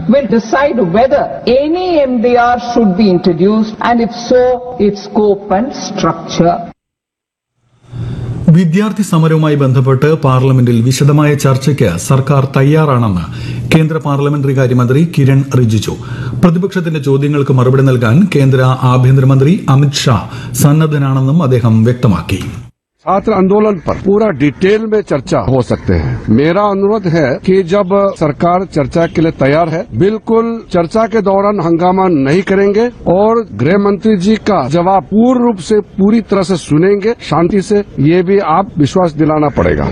will decide whether any MDR should be introduced and if so, its scope and structure. വിദ്യാർത്ഥി സമരവുമായി ബന്ധപ്പെട്ട് പാർലമെന്റിൽ വിശദമായ ചർച്ചയ്ക്ക് സർക്കാർ തയ്യാറാണെന്ന് കേന്ദ്ര പാർലമെന്ററി കാര്യമന്ത്രി കിരൺ റിജിജു പ്രതിപക്ഷത്തിന്റെ ചോദ്യങ്ങൾക്ക് മറുപടി നൽകാൻ കേന്ദ്ര ആഭ്യന്തരമന്ത്രി അമിത് ഷാ സന്നദ്ധനാണെന്നും അദ്ദേഹം വ്യക്തമാക്കി छात्र आंदोलन पर पूरा डिटेल में चर्चा हो सकते हैं मेरा अनुरोध है कि जब सरकार चर्चा के लिए तैयार है बिल्कुल चर्चा के दौरान हंगामा नहीं करेंगे और गृह मंत्री जी का जवाब पूर्ण रूप से पूरी तरह से सुनेंगे शांति से ये भी आप विश्वास दिलाना पड़ेगा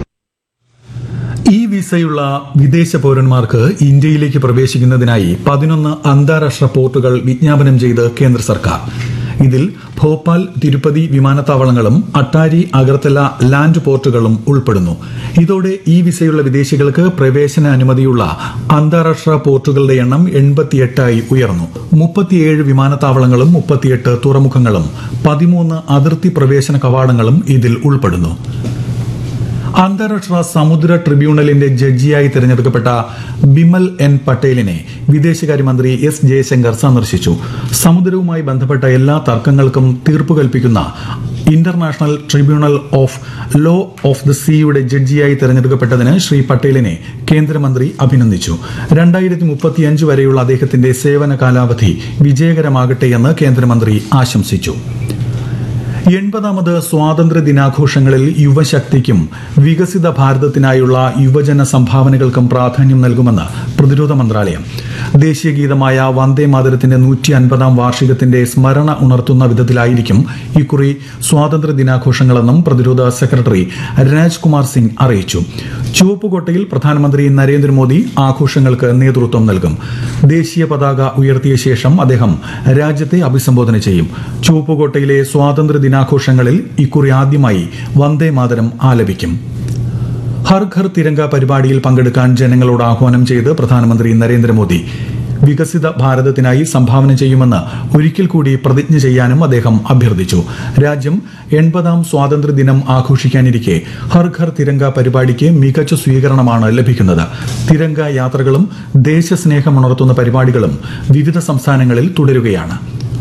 ഈ വിസയുള്ള വിദേശ പൌരന്മാർക്ക് ഇന്ത്യയിലേക്ക് പ്രവേശിക്കുന്നതിനായി പതിനൊന്ന് അന്താരാഷ്ട്ര പോർട്ടുകൾ വിജ്ഞാപനം ചെയ്ത് കേന്ദ്ര സർക്കാർ ഇതിൽ ഭോപ്പാൽ തിരുപ്പതി വിമാനത്താവളങ്ങളും അട്ടാരി അഗർത്തല ലാൻഡ് പോർട്ടുകളും ഉൾപ്പെടുന്നു ഇതോടെ ഈ വിസയുള്ള വിദേശികൾക്ക് പ്രവേശന അനുമതിയുള്ള അന്താരാഷ്ട്ര പോർട്ടുകളുടെ എണ്ണം എൺപത്തിയെട്ടായി ഉയർന്നു മുപ്പത്തിയേഴ് വിമാനത്താവളങ്ങളും മുപ്പത്തിയെട്ട് തുറമുഖങ്ങളും പതിമൂന്ന് അതിർത്തി പ്രവേശന കവാടങ്ങളും ഇതിൽ ഉൾപ്പെടുന്നു അന്താരാഷ്ട്ര സമുദ്ര ട്രിബ്യൂണലിന്റെ ജഡ്ജിയായി തിരഞ്ഞെടുക്കപ്പെട്ട ബിമൽ എൻ പട്ടേലിനെ വിദേശകാര്യമന്ത്രി എസ് ജയശങ്കർ സന്ദർശിച്ചു സമുദ്രവുമായി ബന്ധപ്പെട്ട എല്ലാ തർക്കങ്ങൾക്കും തീർപ്പ് കൽപ്പിക്കുന്ന international tribunal of law of the സീയുടെ ജഡ്ജിയായി തിരഞ്ഞെടുക്കപ്പെട്ടതിന് ശ്രീ പട്ടേലിനെ കേന്ദ്രമന്ത്രി അഭിനന്ദിച്ചു രണ്ടായിരത്തി മുപ്പത്തിയഞ്ച് വരെയുള്ള അദ്ദേഹത്തിന്റെ സേവന കാലാവധി വിജയകരമാകട്ടെയെന്ന് കേന്ദ്രമന്ത്രി ആശംസിച്ചു എൺപതാമത് സ്വാതന്ത്ര്യ ദിനാഘോഷങ്ങളിൽ യുവശക്തിക്കും വികസിത ഭാരതത്തിനായുള്ള യുവജന സംഭാവനകൾക്കും പ്രാധാന്യം നൽകുമെന്ന് പ്രതിരോധ മന്ത്രാലയം ദേശീയ ഗീതമായ വന്ദേ മാതരത്തിന്റെ നൂറ്റി അൻപതാം വാർഷികത്തിന്റെ സ്മരണ ഉണർത്തുന്ന വിധത്തിലായിരിക്കും ഇക്കുറി സ്വാതന്ത്ര്യ ദിനാഘോഷങ്ങളെന്നും പ്രതിരോധ സെക്രട്ടറി രാജ്കുമാർ സിംഗ് അറിയിച്ചു ചുവപ്പുകോട്ടയിൽ പ്രധാനമന്ത്രി നരേന്ദ്രമോദി ആഘോഷങ്ങൾക്ക് നേതൃത്വം നൽകും ദേശീയ പതാക ഉയർത്തിയ ശേഷം അദ്ദേഹം രാജ്യത്തെ അഭിസംബോധന ചെയ്യും ചുവപ്പുകോട്ടയിലെ സ്വാതന്ത്ര്യ ദിനാഘോഷങ്ങളിൽ ഇക്കുറി ആദ്യമായി വന്ദേ മാതരം ആലപിക്കും ഹർ ഘർ തിരങ്ക പരിപാടിയിൽ പങ്കെടുക്കാൻ ജനങ്ങളോട് ആഹ്വാനം ചെയ്ത് പ്രധാനമന്ത്രി നരേന്ദ്രമോദി വികസിത ഭാരതത്തിനായി സംഭാവന ചെയ്യുമെന്ന് ഒരിക്കൽ കൂടി പ്രതിജ്ഞ ചെയ്യാനും അദ്ദേഹം അഭ്യർത്ഥിച്ചു രാജ്യം എൺപതാം സ്വാതന്ത്ര്യ ദിനം ആഘോഷിക്കാനിരിക്കെ ഹർ ഘർ തിരങ്ക പരിപാടിക്ക് മികച്ച സ്വീകരണമാണ് ലഭിക്കുന്നത് തിരങ്ക യാത്രകളും ദേശസ്നേഹമുണർത്തുന്ന പരിപാടികളും വിവിധ സംസ്ഥാനങ്ങളിൽ തുടരുകയാണ്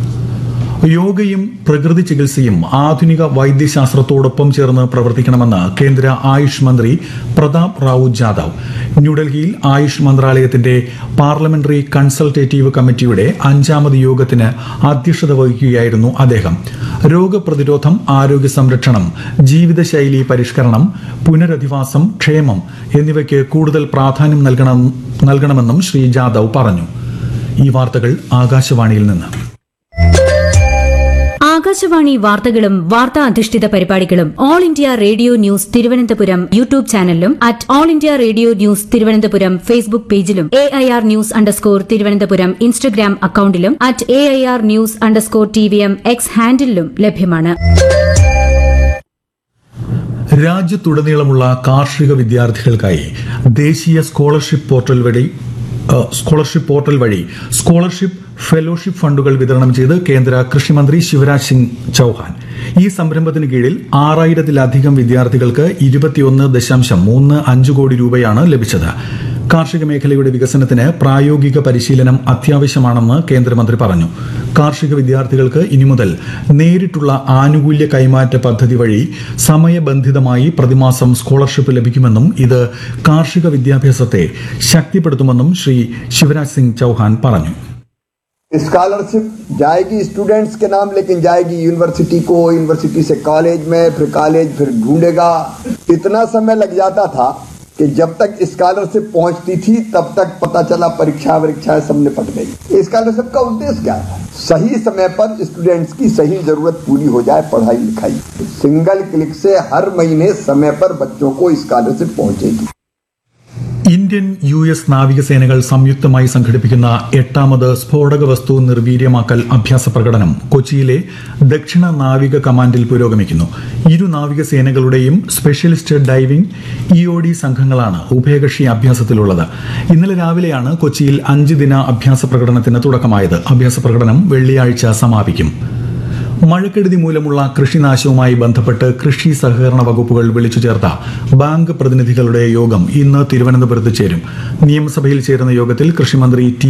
യോഗയും പ്രകൃതി ചികിത്സയും ആധുനിക വൈദ്യശാസ്ത്രത്തോടൊപ്പം ചേർന്ന് പ്രവർത്തിക്കണമെന്ന് കേന്ദ്ര ആയുഷ് മന്ത്രി പ്രതാപ് റാവു ജാദവ് ന്യൂഡൽഹിയിൽ ആയുഷ് മന്ത്രാലയത്തിന്റെ പാർലമെന്ററി കൺസൾട്ടേറ്റീവ് കമ്മിറ്റിയുടെ അഞ്ചാമത് യോഗത്തിന് അധ്യക്ഷത വഹിക്കുകയായിരുന്നു അദ്ദേഹം രോഗപ്രതിരോധം ആരോഗ്യ സംരക്ഷണം ജീവിതശൈലി പരിഷ്കരണം പുനരധിവാസം ക്ഷേമം എന്നിവയ്ക്ക് കൂടുതൽ പ്രാധാന്യം നൽകണം നൽകണമെന്നും ശ്രീ ജാദവ് പറഞ്ഞു ഈ വാർത്തകൾ ആകാശവാണിയിൽ നിന്ന് ആകാശവാണി വാർത്തകളും വാർത്താ അധിഷ്ഠിത പരിപാടികളും All India Radio News Thiruvananthapuram YouTube ചാനലിലും at All India Radio News Thiruvananthapuram Facebook പേജിലും A I R news underscore Thiruvananthapuram Instagram അക്കൌണ്ടിലും at A I R news underscore T V M X ഹാൻഡിലും ലഭ്യമാണ് രാജ്യത്തുടനീളമുള്ള കാർഷിക വിദ്യാർത്ഥികൾക്കായി ദേശീയ സ്കോളർഷിപ്പ് പോർട്ടൽ വഴി ഏഹ്, സ്കോളർഷിപ്പ് പോർട്ടൽ വഴി സ്കോളർഷിപ്പ് ഫെലോഷിപ്പ് ഫണ്ടുകൾ വിതരണം ചെയ്ത് കേന്ദ്ര കൃഷിമന്ത്രി ശിവരാജ് സിംഗ് ചൌഹാൻ ഈ സംരംഭത്തിന് കീഴിൽ ആറായിരത്തിലധികം വിദ്യാർത്ഥികൾക്ക് ഇരുപത്തിയൊന്ന് ദശാംശം മൂന്ന് അഞ്ച് കോടി രൂപയാണ് ലഭിച്ചത് കാർഷിക മേഖലയുടെ വികസനത്തിന് പ്രായോഗിക പരിശീലനം അത്യാവശ്യമാണെന്ന് കേന്ദ്രമന്ത്രി പറഞ്ഞു കാർഷിക വിദ്യാർത്ഥികൾക്ക് ഇനി മുതൽ നേരിട്ടുള്ള ആനുകൂല്യ കൈമാറ്റ പദ്ധതി വഴി സമയബന്ധിതമായി പ്രതിമാസം സ്കോളർഷിപ്പ് ലഭിക്കുമെന്നും ഇത് കാർഷിക വിദ്യാഭ്യാസത്തെ ശക്തിപ്പെടുത്തുമെന്നും ശ്രീ ശിവരാജ് സിംഗ് ചൌഹാൻ പറഞ്ഞു स्कॉलरशिप जाएगी स्टूडेंट्स के नाम लेकिन जाएगी यूनिवर्सिटी को यूनिवर्सिटी से कॉलेज में फिर कॉलेज फिर ढूंढेगा इतना समय लग जाता था कि जब तक स्कॉलरशिप पहुंचती थी तब तक पता चला परीक्षा वरीक्षाएं सब निपट गई स्कॉलरशिप का उद्देश्य क्या है सही समय पर स्टूडेंट्स की सही जरूरत पूरी हो जाए पढ़ाई लिखाई सिंगल क्लिक से हर महीने समय पर बच्चों को स्कॉलरशिप पहुंचेगी ഇന്ത്യൻ യു എസ് നാവികസേനകൾ സംയുക്തമായി സംഘടിപ്പിക്കുന്ന എട്ടാമത് സ്ഫോടക വസ്തു നിർവീര്യമാക്കൽ അഭ്യാസ പ്രകടനം കൊച്ചിയിലെ ദക്ഷിണ നാവിക കമാൻഡിൽ പുരോഗമിക്കുന്നു ഇരു നാവികസേനകളുടെയും specialist diving E O D സംഘങ്ങളാണ് ഉഭയകക്ഷി അഭ്യാസത്തിലുള്ളത് ഇന്നലെ രാവിലെയാണ് കൊച്ചിയിൽ അഞ്ച് ദിന അഭ്യാസ പ്രകടനത്തിന് തുടക്കമായത് അഭ്യാസ പ്രകടനം വെള്ളിയാഴ്ച സമാപിക്കും മഴക്കെടുതി മൂലമുള്ള കൃഷിനാശവുമായി ബന്ധപ്പെട്ട് കൃഷി സഹകരണ വകുപ്പുകൾ വിളിച്ചു ചേർത്ത ബാങ്ക് പ്രതിനിധികളുടെ യോഗം ഇന്ന് തിരുവനന്തപുരത്ത് ചേരും നിയമസഭയിൽ ചേരുന്ന യോഗത്തിൽ കൃഷിമന്ത്രി ടി